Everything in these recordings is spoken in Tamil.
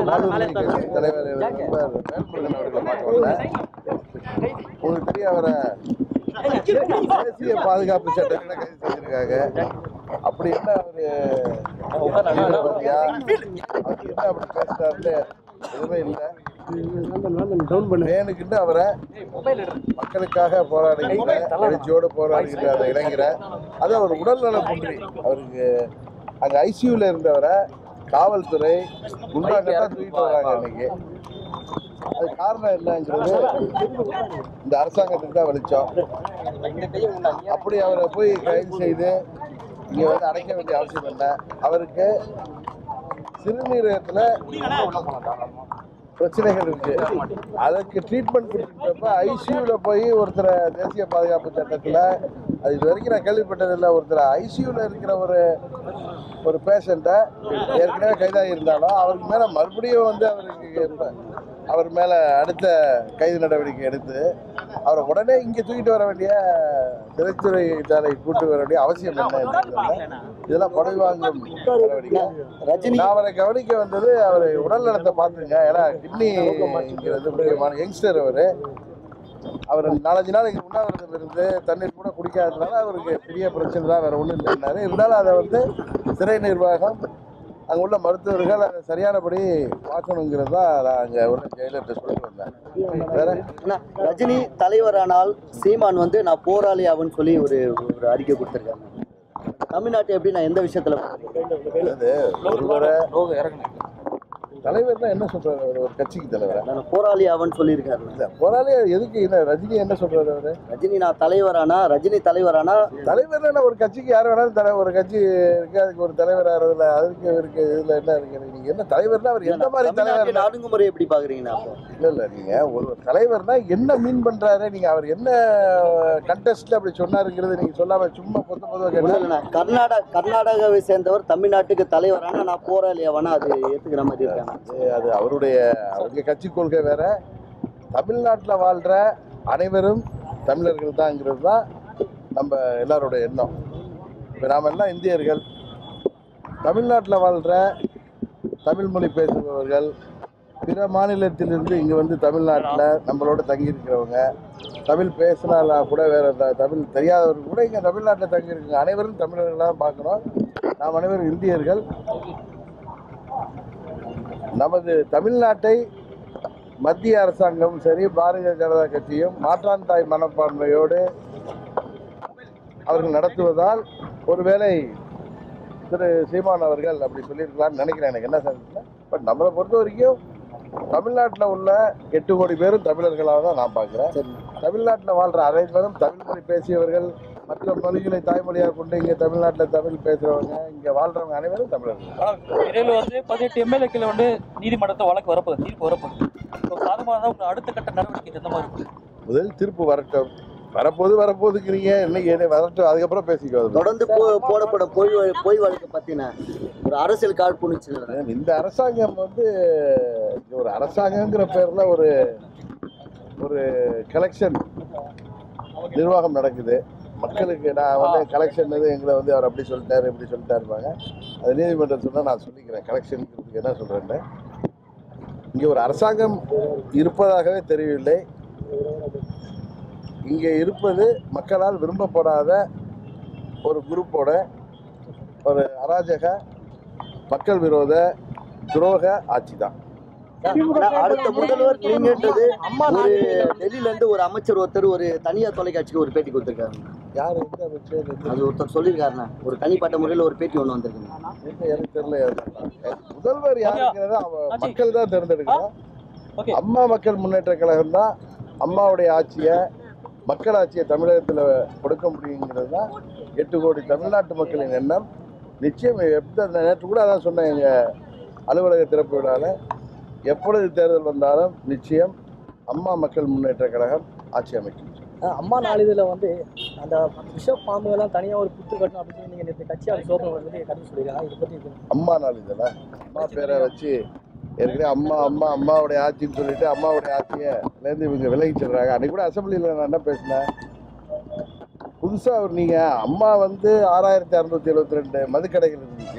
மாணவர்கள் கட்சி தலைவர் நண்பர் வேல்முருகன் அவர்களை பார்க்க வந்தேன் உங்களுக்கு தெரியும் அவரை தேசிய பாதுகாப்பு சட்டத்தில் கைது செஞ்சிருக்காங்க அப்படி என்ன அவரு தீவிரவாதியா அவர் என்ன அப்படி பேசுறாருன்னு எதுவுமே இல்லை வேணுக்குன்னு அவரை மக்களுக்காக போராடுகின்ற எழுச்சியோடு போராடுகின்ற அந்த இளைஞரை அது அவர் உடல்நலம் குன்றி அவருக்கு அங்க ஐசியூல இருந்தவரை காவல்துறை குண்டாங்கத்தான் தூக்கிட்டு வராங்க இன்னைக்கு அது காரணம் என்னங்கிறது இந்த அரசாங்கத்துக்கு தான் வெளிச்சம் அப்படி அவரை போய் கைது செய்து இங்க வந்து அடைக்க வேண்டிய அவசியம் இல்லை அவருக்கு சிறுநீரகத்துல பிரச்சனைகள் இருக்கு அதுக்கு ட்ரீட்மெண்ட் கொடுத்துட்டப்ப ஐசியூல போய் ஒருத்தரை தேசிய பாதுகாப்பு சட்டத்துல அது இது வரைக்கும் நான் கேள்விப்பட்டதில்லை ஒருத்தர் ஐசியூல இருக்கிற ஒரு ஒரு பேஷண்ட்டை ஏற்கனவே கைதாகி இருந்தாலும் அவருக்கு மேல மறுபடியும் வந்து அவருக்கு இப்ப அவர் மேல அடுத்த கைது நடவடிக்கை எடுத்து அவரை உடனே இங்க தூக்கிட்டு வர வேண்டிய சிறைத்துறை சாலை கூட்டு வர வேண்டிய அவசியம் என்ன என்பதில்லை. இதெல்லாம் பழிவாங்கும் நடவடிக்கை ரஜினி நான் அவரை கவனிக்க வந்தது அவர் உடல் நலத்தை பார்த்துங்க ஏன்னா கிட்னிங்கிறது முக்கியமான யங்ஸ்டர் அவர் அவர் நாலஞ்சு நாள் இங்கே உண்ணாவிரதம் இருந்து தண்ணீர் கூட குடிக்காததுனால அவருக்கு பெரிய பிரச்சனை தான் வேற ஒன்றும் இல்லைன்னாரு இருந்தாலும் அதை வந்து சிறை நிர்வாகம் அங்கே உள்ள மருத்துவர்கள் அதை சரியானபடி பார்க்கணுங்கிறது தான் நான் அங்கே உள்ள ஜெயிலர்கிட்ட சொல்லிட்டு வந்தேன் வேற அண்ணா, ரஜினி தலைவரானால் சீமான் வந்து நான் போராளி ஆவேன்னு சொல்லி ஒரு ஒரு அறிக்கை கொடுத்துருக்காங்க தமிழ்நாட்டை எப்படி நான் எந்த விஷயத்துல அதாவது ஒருவரை தலைவர்னா என்ன சொல்றாரு அவர் ஒரு கட்சிக்கு தலைவரா நான் போராளி ஆவேன்னு சொல்லியிருக்காரு இல்ல போராளி எதுக்கு என்ன ரஜினி என்ன சொல்றாரு அவரு ரஜினி நான் தலைவரானா ரஜினி தலைவரானா தலைவர்னா என்ன ஒரு கட்சிக்கு யார் வேணாலும் தலை ஒரு கட்சி இருக்கு அதுக்கு ஒரு தலைவர் ஆறதுல அதுக்கு இருக்கு இதுல என்ன இருக்கு நீங்க என்ன தலைவர்னா அவர் எந்த மாதிரி தலைவர் தமிழ்நாட்டின் அணுகுமுறை எப்படி பாக்குறீங்கண்ணா அப்போ இல்ல இல்ல நீங்க ஒரு தலைவர்னா என்ன மீன் பண்றாரு நீங்க அவர் என்ன கண்டெஸ்ட்ல அப்படி சொன்னாருங்கிறது நீங்க சொல்லாம சும்மா பொத்த பொதுவா கேட்டா இல்லைண்ணா கர்நாடகா கர்நாடகாவை சேர்ந்தவர் தமிழ்நாட்டுக்கு தலைவரானா நான் போராளி ஆவேனா அது ஏத்துக்கிற மாதிரி இருக்காங்க அது அது அவருடைய அவங்க கட்சி கொள்கை வேற தமிழ்நாட்டில் வாழ்ற அனைவரும் தமிழர்கள் தாங்கிறது தான் நம்ம எல்லாரோட எண்ணம் இப்போ நாம் எல்லாம் இந்தியர்கள் தமிழ்நாட்டில் வாழ்ற தமிழ் மொழி பேசுபவர்கள் பிற மாநிலத்திலிருந்து இங்கே வந்து தமிழ்நாட்டில் நம்மளோட தங்கியிருக்கிறவங்க தமிழ் பேசினாலா கூட வேற த- தமிழ் தெரியாதவர்கள் கூட இங்கே தமிழ்நாட்டில் தங்கியிருக்காங்க அனைவரும் தமிழர்களாக பார்க்குறோம் நாம் அனைவரும் இந்தியர்கள் நமது தமிழ்நாட்டை மத்திய அரசாங்கமும் சரி பாரதிய ஜனதா கட்சியும் மாற்றான் தாய் மனப்பான்மையோடு அவர்கள் நடத்துவதால் ஒருவேளை திரு சீமான் அவர்கள் அப்படி சொல்லியிருக்கலாம்னு நினைக்கிறேன் எனக்கு என்ன சார் பட் நம்மளை பொறுத்த வரைக்கும் தமிழ்நாட்டில் உள்ள எட்டு கோடி பேரும் தமிழர்களாக தான் நான் பார்க்குறேன் தமிழ்நாட்டில் வாழ்கிற அனைவரும் தமிழ் மொழி பேசியவர்கள் மற்ற மொழிகளை தாய்மொழியாக கொண்டு இங்கே தமிழ்நாட்டில் தமிழ் பேசுகிறவங்க இங்கே வாழ்கிறவங்க அனைவரும் தமிழர்கள் ஆனா, இடையில வந்து பதினெட்டு எம்எல்ஏக்கள் வந்து நீதிமன்றத்தை வழக்கு வரப்போகுது தீர்ப்பு வரப்போகுது இப்போ சாதமாக தான் உங்க அடுத்த கட்ட நடவடிக்கை எந்த மாதிரி இருக்கு முதல் தீர்ப்பு வரட்டும் வரப்போது வரப்போதுங்கிறீங்க இன்னைக்கு என்ன வரட்டும் அதுக்கப்புறம் பேசிக்கோ தொடர்ந்து போ- போடப்படும் பொய் வழ- பொய் வழக்கு பத்தின ஒரு அரசியல் காழ்ப்புணர்ச்சி இந்த அரசாங்கம் வந்து இங்க ஒரு அரசாங்கங்கிற பேர்ல ஒரு ஒரு கலெக்ஷன் நிர்வாகம் நடக்குது மக்களுக்கு நான் வந்து கலெக்ஷன் எங்களை வந்து அவர் அப்படி சொல்லிட்டாரு இப்படி சொல்லிட்டாருப்பாங்க அது நீதிமன்றம் சொன்னால் நான் சொல்லிக்கிறேன் கலெக்ஷனுக்கு என்ன சொல்கிறேன்னு இங்கே ஒரு அரசாங்கம் இருப்பதாகவே தெரியவில்லை இங்கே இருப்பது மக்களால் விரும்பப்படாத ஒரு குரூப்போட ஒரு அராஜக மக்கள் விரோத துரோக ஆட்சி தான் ஆனா, அடுத்த முதல்வர் நீங்கன்றது ஒரு டெல்லியில இருந்து ஒரு அமைச்சர் ஒருத்தர் ஒரு தனியார் தொலைக்காட்சிக்கு ஒரு பேட்டி கொடுத்திருக்காரு யார் எந்த அமைச்சர் எந்த- அது ஒருத்தர் சொல்லியிருக்காருண்ணா ஒரு தனிப்பட்ட முறையில் ஒரு பேட்டி ஒன்று வந்திருக்கு என்ன எனக்கு தெரியல அது. முதல்வர் யாருங்கிறத அவ- மக்கள் தான் தேர்ந்தெடுக்கணும் ஓகே அம்மா மக்கள் முன்னேற்ற கழகம் தான் அம்மாவுடைய ஆட்சியை மக்கள் ஆட்சியை தமிழகத்தில் கொடுக்க முடியுங்கிறது தான் எட்டு கோடி தமிழ்நாட்டு மக்களின் எண்ணம் நிச்சயம் எந்த நேற்று கூட அதான் சொன்னேன் எங்கள் அலுவலக திறப்பு விழாவில் எப்பொழுது தேர்தல் வந்தாலும் நிச்சயம் அம்மா மக்கள் முன்னேற்ற கழகம் ஆட்சி அமைக்கும் அஹ் அம்மா நாளிதழில் வந்து அந்த விஷ பாம்புகள்லாம் தனியாக ஒரு புத்து கட்டணும் அப்படின்னு சொல்லி நீங்கள் நேற்று கட்சி அது சோதனை வந்து கருத்து சொல்லியிருக்காங்க இதை பற்றி இது- அம்மா நாள் இதெல்லாம் அம்மா பேரை வச்சு ஏற்கனவே அம்மா அம்மா அம்மாவுடைய ஆட்சின்னு சொல்லிட்டு அம்மாவுடைய ஆட்சியை இருந்து இவங்க விலகி சொல்றாங்க அன்னைக்கு கூட அசம்பிளியில் நான் என்ன பேசினேன் புதுசாக ஒரு நீங்கள் அம்மா வந்து ஆறாயிரத்தி அறுநூத்தி எழுபத்தி ரெண்டு மதுக்கடைகள் இருந்துச்சு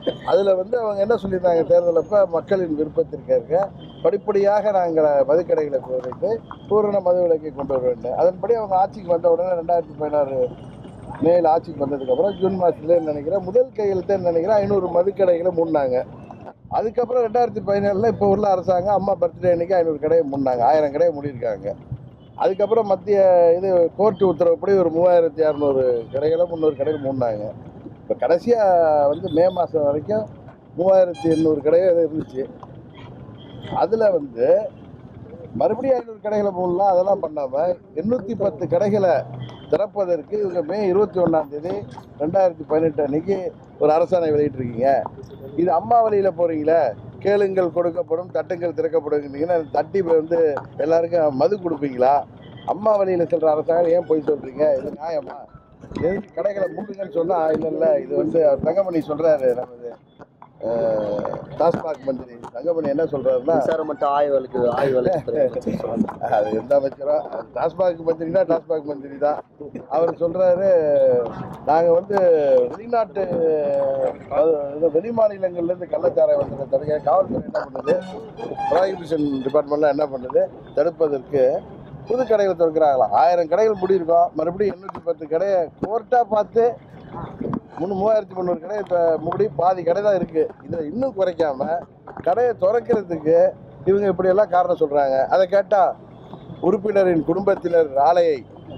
அதில் வந்து அவங்க என்ன சொல்லியிருந்தாங்க தேர்தல் அப்போ மக்களின் விருப்பத்திற்கு இருக்க படிப்படியாக நாங்கள் மதுக்கடைகளை குறைத்து பூரண மது விலக்கை கொண்டு வர வேண்டும் அதன்படி அவங்க ஆட்சிக்கு வந்த உடனே ரெண்டாயிரத்தி பதினாறு மேல் ஆட்சிக்கு வந்ததுக்கப்புறம் ஜூன் மாதத்துலேயே நினைக்கிறேன் முதல் கையெழுத்தே நினைக்கிறேன் ஐநூறு மதுக்கடைகளை மூடினாங்க அதுக்கப்புறம் ரெண்டாயிரத்தி பதினேழில் இப்போ உள்ள அரசாங்கம் அம்மா பர்த்டே அன்னைக்கு ஐநூறு கடையை மூடினாங்க ஆயிரம் கடையை மூடியிருக்காங்க அதுக்கப்புறம் மத்திய இது கோர்ட்டு உத்தரவுப்படி ஒரு மூவாயிரத்தி இரநூறு கடைகளை முந்நூறு கடைகள் மூடினாங்க இப்போ கடைசியாக வந்து மே மாதம் வரைக்கும் மூவாயிரத்தி எண்ணூறு கடைகள் இருந்துச்சு அதில் வந்து மறுபடியும் ஐநூறு கடைகளை மூடலாம் அதெல்லாம் பண்ணாமல் எண்ணூற்றி பத்து கடைகளை திறப்பதற்கு இவங்க மே இருபத்தி ஒன்றாம் தேதி ரெண்டாயிரத்தி பதினெட்டு அன்னைக்கு ஒரு அரசாணை வெளியிட்டிருக்கீங்க இது அம்மா வழியில் போகிறீங்களே கேளுங்கள் கொடுக்கப்படும் தட்டுங்கள் திறக்கப்படுங்கன்னீங்கன்னா தட்டி வந்து எல்லாருக்கும் மது கொடுப்பீங்களா அம்மா வழியில் செல்ற அரசாங்கம் ஏன் போய் சொல்கிறீங்க இது நியாயமா எதுக்கு கடைகளை மூடுங்கன்னு சொன்னால் இல்லை இல்லை இது வந்து அவர் தங்கமணி சொல்கிறாரு நமது அஹ், டாஸ்மாக் மந்திரி தங்கமணி என்ன சொல்கிறாருன்னா மின்சாரம் மற்றும் ஆய்வுகளுக்கு ஆய்வுகளுக்கு சொல்லுங்க அது எந்த அமைச்சரோ அது டாஸ்மாக் மந்திரினா டாஸ்மாக் மந்திரி தான் அவர் சொல்றாரு நாங்க வந்து வெளிநாட்டு அது இது வெளி மாநிலங்கள்ல இருந்து கள்ளச்சாராயம் வந்து தடுக்க காவல்துறை என்ன பண்ணுது ப்ராஹிபிஷன் டிபார்ட்மெண்ட்லாம் என்ன பண்ணுது தடுப்பதற்கு புது கடைகள் திறக்கிறாங்களாம் ஆயிரம் கடைகள் முடியிருக்கோம் மறுபடியும் எண்ணூற்றி பத்து கடையை கோர்ட்டாக பார்த்து முன்னு மூவாயிரத்தி முந்நூறு கடை இப்போ முடி பாதி கடை தான் இருக்குது இதை இன்னும் குறைக்காம கடையை திறக்கிறதுக்கு இவங்க இப்படியெல்லாம் காரணம் சொல்கிறாங்க அதை கேட்டால் உறுப்பினரின் குடும்பத்தினர் ஆலையை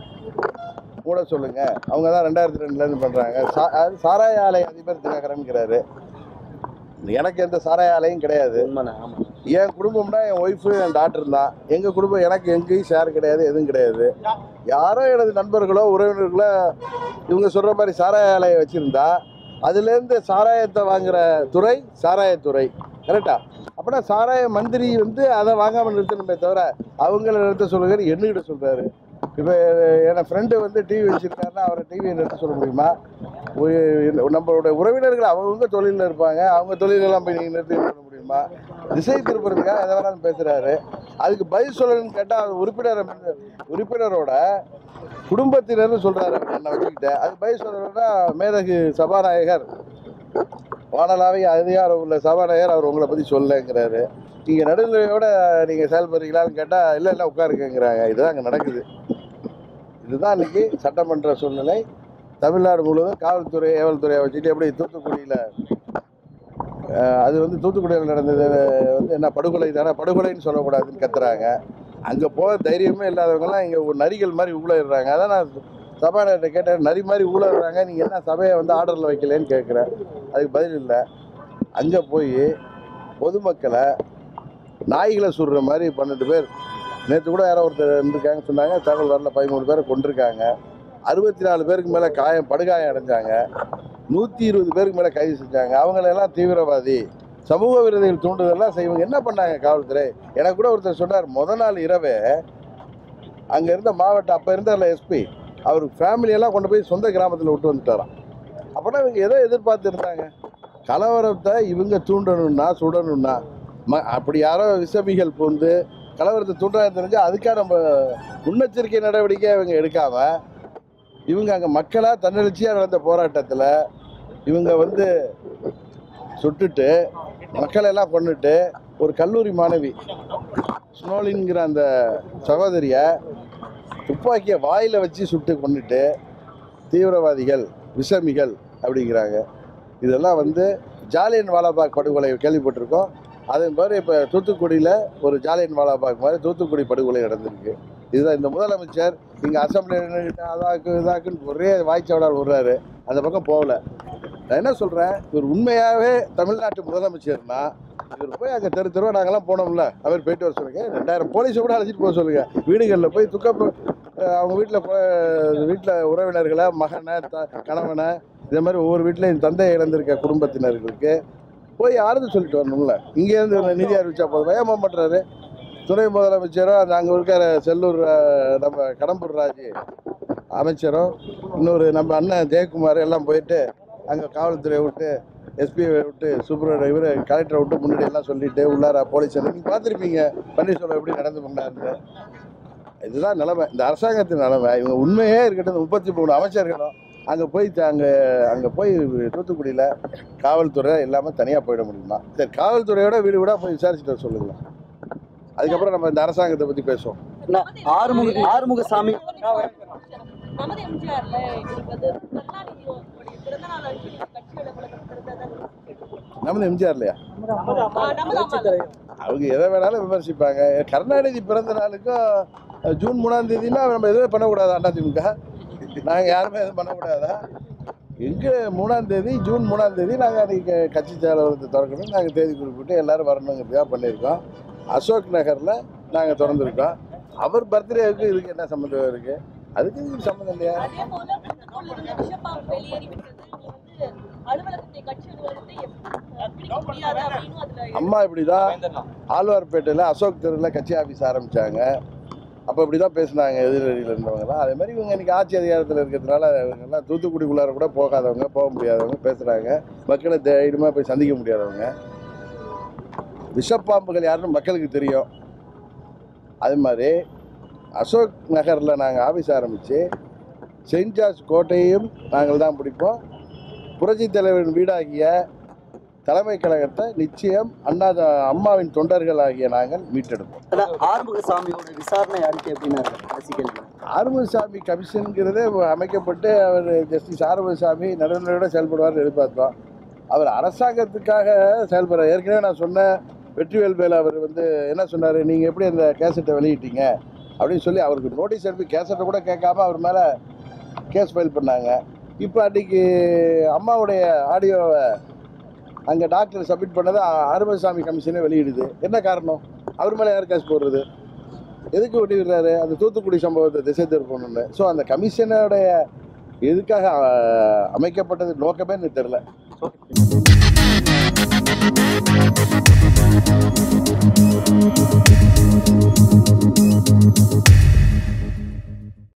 மூட சொல்லுங்க அவங்க தான் ரெண்டாயிரத்தி ரெண்டுலேருந்து பண்ணுறாங்க சா அது சாராய ஆலை அதிபர் தினகரன்கிறாரு எனக்கு எந்த சாராய ஆலையும் கிடையாது உண்மைண்ணே ஆமா என் குடும்பம்னா என் ஒய்ஃபு என் டாக்டர் தான் எங்கள் குடும்பம் எனக்கு எங்கேயும் ஷேர் கிடையாது எதுவும் கிடையாது யாரோ எனது நண்பர்களோ உறவினர்களோ இவங்க சொல்கிற மாதிரி சாராய ஆலையை வச்சுருந்தா அதுலேருந்து சாராயத்தை வாங்குற துறை சாராயத்துறை கரெக்டா அப்படின்னா சாராய மந்திரி வந்து அதை வாங்காமல் நிறுத்தணுமே தவிர அவங்கள நிறுத்த சொல்லுங்கன்னு என்னகிட்ட சொல்கிறாரு இப்போ என் ஃப்ரெண்டு வந்து டிவி வச்சுருக்காருன்னா அவரை டிவியை நிறுத்த சொல்ல முடியுமா ஒரு- நம்மளோட உறவினர்கள் அவங்கவுங்க தொழிலில் இருப்பாங்க அவங்க தொழிலெல்லாம் போய் நீங்கள் நிறுத்தி சொல்ல முடியுமா திசை திருப்புறதுக்காக எதை வேணாலும் பேசுகிறாரு அதுக்கு பதில் சொல்லணும்னு கேட்டால் உறுப்பினர் உறுப்பினரோட குடும்பத்தினர்னு சொல்கிறாரு என்னை வச்சுக்கிட்ட அது பதில் சொல்லணும்னா மேதகு சபாநாயகர் வானலாவை அதிகாரம் உள்ள சபாநாயகர் அவர் உங்களை பற்றி சொல்லங்கிறாரு நீங்கள் நடுநிலையோட நீங்கள் செயல்படுறீங்களான்னு கேட்டால் இல்லை இல்லை உட்காருக்கங்கிறாங்க இதுதான் அங்கே நடக்குது இதுதான் இன்னைக்கு சட்டமன்ற சூழ்நிலை தமிழ்நாடு முழுவதும் காவல்துறை ஏவல்துறையை வச்சுட்டு எப்படி தூத்துக்குடியில் அஹ், அது வந்து தூத்துக்குடியில் நடந்தது வந்து என்ன படுகொலை தானே படுகொலைன்னு சொல்லக்கூடாதுன்னு கத்துறாங்க அங்கே போக தைரியமே இல்லாதவங்கலாம் இங்கே ஒரு நரிகள் மாதிரி ஊழலிடுறாங்க அதான் நான் சபாநாயகர்கிட்ட கேட்டேன் நரி மாதிரி ஊழலிடுறாங்க நீங்கள் என்ன சபையை வந்து ஆர்டரில் வைக்கலன்னு கேட்குறேன் அதுக்கு பதில் இல்லை அங்கே போய் பொதுமக்களை நாய்களை சுடுற மாதிரி பன்னெண்டு பேர் நேற்று கூட யாரோ ஒருத்தர் இருந்திருக்காங்க சொன்னாங்க தகவல் வரல பதிமூணு பேரை கொண்டிருக்காங்க அறுபத்தி நாலு பேருக்கு மேலே காயம் படுகாயம் அடைஞ்சாங்க நூற்றி இருபது பேருக்கு மேலே கைது செஞ்சாங்க அவங்களெல்லாம் தீவிரவாதி சமூக விரோதிகள் தூண்டுதல்லாம் செய்வாங்க என்ன பண்ணாங்க காவல்துறை எனக்கு கூட ஒருத்தர் சொன்னார் முத நாள் இரவே அங்கே இருந்த மாவட்ட அப்போ இருந்தார்ல எஸ்பி அவர் ஃபேமிலியெல்லாம் கொண்டு போய் சொந்த கிராமத்தில் விட்டு வந்துட்டாராம் அப்போனா இவங்க எதை எதிர்பார்த்து இருந்தாங்க கலவரத்தை இவங்க தூண்டணும்னா சுடணும்னா ம அப்படி யாரோ விசமிகள் புந்து கலவரத்தை தூண்டாக தெரிஞ்சால் அதுக்காக நம்ம முன்னெச்சரிக்கை நடவடிக்கை இவங்க எடுக்காம இவங்க அங்கே மக்களாக தன்னெழுச்சியாக நடந்த போராட்டத்தில் இவங்க வந்து சுட்டுட்டு மக்களை எல்லாம் கொண்டுட்டு ஒரு கல்லூரி மாணவி ஸ்னோலின்கிற அந்த சகோதரியை துப்பாக்கியை வாயில் வச்சு சுட்டு கொண்டுட்டு தீவிரவாதிகள் விஷமிகள் அப்படிங்கிறாங்க இதெல்லாம் வந்து ஜாலியன் வாலாபாக் படுகொலை கேள்விப்பட்டிருக்கோம் அதே மாதிரி இப்போ தூத்துக்குடியில் ஒரு ஜாலியன் வாலாபாக் மாதிரி தூத்துக்குடி படுகொலை நடந்திருக்கு இதுதான் இந்த முதலமைச்சர் இங்கே அசம்பிளி அதாக்கு இதாக்குன்னு ஒரே வாய்ச்சவடால் விடுறாரு அந்த பக்கம் போகல நான் என்ன சொல்கிறேன் இவர் உண்மையாகவே தமிழ்நாட்டு முதலமைச்சர்னா இவர் போய் அங்கே தெரு தெருவா நாங்கெல்லாம் போனோம்ல அவர் போயிட்டு வர சொல்லுங்க ரெண்டாயிரம் போலீஸை கூட அழைச்சிட்டு போக சொல்லுங்க வீடுகளில் போய் துக்க அவங்க வீட்டில் வீட்டில் உறவினர்களை மகனை த கணவனை இதே மாதிரி ஒவ்வொரு வீட்லையும் தந்தை இழந்திருக்க குடும்பத்தினர்களுக்கு போய் ஆறுதல் சொல்லிட்டு வரணும்ல இங்கேருந்து ஒரு நிதி அறிவிச்சா போதும் ஏமா பண்ணுறாரு துணை முதலமைச்சரும் அந்த அங்கே இருக்கிற செல்லூர் அஹ், நம்ம கடம்பூர் ராஜு அமைச்சரும் இன்னொரு நம்ம அண்ணன் ஜெயக்குமார் எல்லாம் போயிட்டு அங்கே காவல்துறையை விட்டு எஸ்பியை விட்டு சூப்பர் இவர் கலெக்டரை விட்டு முன்னாடி எல்லாம் சொல்லிட்டு உள்ளார போலீஸ் நீங்கள் பார்த்துருப்பீங்க பன்னீர்செல்வம் எப்படி நடந்து பண்ணாருன்னு இதுதான் நிலைமை இந்த அரசாங்கத்தின் நிலைமை இவங்க உண்மையே இருக்கட்டும் முப்பத்தி மூணு அமைச்சர்களும் அங்கே போய் அங்கே அங்கே போய் தூத்துக்குடியில் காவல்துறை இல்லாமல் தனியாக போயிட முடியுமா சரி காவல்துறையோட வீடு வீடாக போய் விசாரிச்சுட்டு வர சொல்லுங்களேன் அதுக்கப்புறம் நம்ம இந்த அரசாங்கத்தை பற்றி பேசுவோம் என்ன ஆறுமுக ஆறுமுகசாமி நமது எம்ஜிஆர்ல எங்களுக்கு வந்து கருணாநிதியோட பிறந்த நாள் அன்னைக்கு நீங்க கட்சி அலுவலகம் திறந்ததா நமது எம்ஜிஆர் இல்லையா நமது அம்மா அவங்க எதை வேணாலும் விமர்சிப்பாங்க கருணாநிதி பிறந்த நாளுக்கும் அஹ், ஜூன் மூணாம் தேதினா நம்ம எதுவுமே பண்ணக்கூடாதா அதிமுக நாங்கள் யாருமே எதுவும் பண்ணக்கூடாதா எங்கே மூணாம் தேதி ஜூன் மூணாம் தேதி நாங்கள் அன்றைக்கி கட்சி செயலகத்தை திறக்கணும் நாங்கள் தேதி குறிப்பிட்டு எல்லாரும் வரணுங்கிறதுக்காக பண்ணியிருக்கோம் அசோக் நகரில் நாங்கள் திறந்துருக்கோம் அவர் பர்த்டேவுக்கு இதுக்கு என்ன சம்மந்தம் இருக்குது அதுக்கு இதுக்கு சம்மந்தம் இல்லையா அதே போல புற்றுக்குள்ள இருந்த விஷப்பாம்பு வெளியேறி விட்டது நீ வந்து அலுவலகத்தை கட்சி அலுவலகத்தை எப்~ பிடிக்க முடியாது அப்படின்னு அதுல அம்மா இப்படி தான் ஆழ்வார்பேட்டையில் அசோக் தெருவில் கட்சி ஆஃபீஸ் ஆரம்பித்தாங்க அப்போ இப்படி தான் பேசினாங்க எதிரடியில் இருந்தவங்கலாம் அதே மாதிரி இவங்க இன்னைக்கு ஆட்சி அதிகாரத்தில் இருக்கிறதுனால இவங்கெல்லாம் தூத்துக்குடிக்குள்ளார கூட போகாதவங்க போக முடியாதவங்க பேசுகிறாங்க மக்களை தைரியமாக போய் சந்திக்க முடியாதவங்க விஷப்பாம்புகள் யாருன்னு மக்களுக்கு தெரியும் அது மாதிரி அசோக் நகரில் நாங்கள் ஆஃபீஸ் ஆரம்பித்து செயின்ட் ஜார்ஜ் கோட்டையும் நாங்கள் தான் பிடிப்போம் புரட்சித் தலைவரின் வீடாகிய தலைமை கழகத்தை நிச்சயம் அண்ணா அம்மாவின் தொண்டர்கள் ஆகிய நாங்கள் மீட்டெடுப்போம் அதான் ஆறுமுகசாமியோட விசாரணை அறிக்கை எப்படின்னா இருக்கு கடைசி கேள்வி ஆறுமுகசாமி கமிஷனுங்கிறதே அமைக்கப்பட்டு அவர் ஜஸ்டிஸ் ஆறுமுகசாமி நடுநிலையோட செயல்படுவார்னு எதிர்பார்த்தோம் அவர் அரசாங்கத்துக்காக செயல்படுற ஏற்கனவே நான் சொன்னேன் வெற்றிவேல் மேல அவர் வந்து என்ன சொன்னார் நீங்கள் எப்படி அந்த கேசட்டை வெளியிட்டீங்க அப்படின்னு சொல்லி அவருக்கு நோட்டீஸ் அனுப்பி கேசட்டை கூட கேட்காம அவர் மேலே கேஸ் ஃபைல் பண்ணாங்க இப்போ அன்றைக்கி அம்மாவுடைய ஆடியோவை அங்கே டாக்டர் சப்மிட் பண்ணதை ஆறுமுகசாமி கமிஷனே வெளியிடுது என்ன காரணம் அவர் மேலே யார் கேஸ் போடுறது எதுக்கு வெளியிடுறாரு அந்த தூத்துக்குடி சம்பவத்தை திசை திருப்பணும்னு ஸோ அந்த கமிஷனோடைய எதுக்காக அஹ், அமைக்கப்பட்டது நோக்கமே எனக்கு தெரில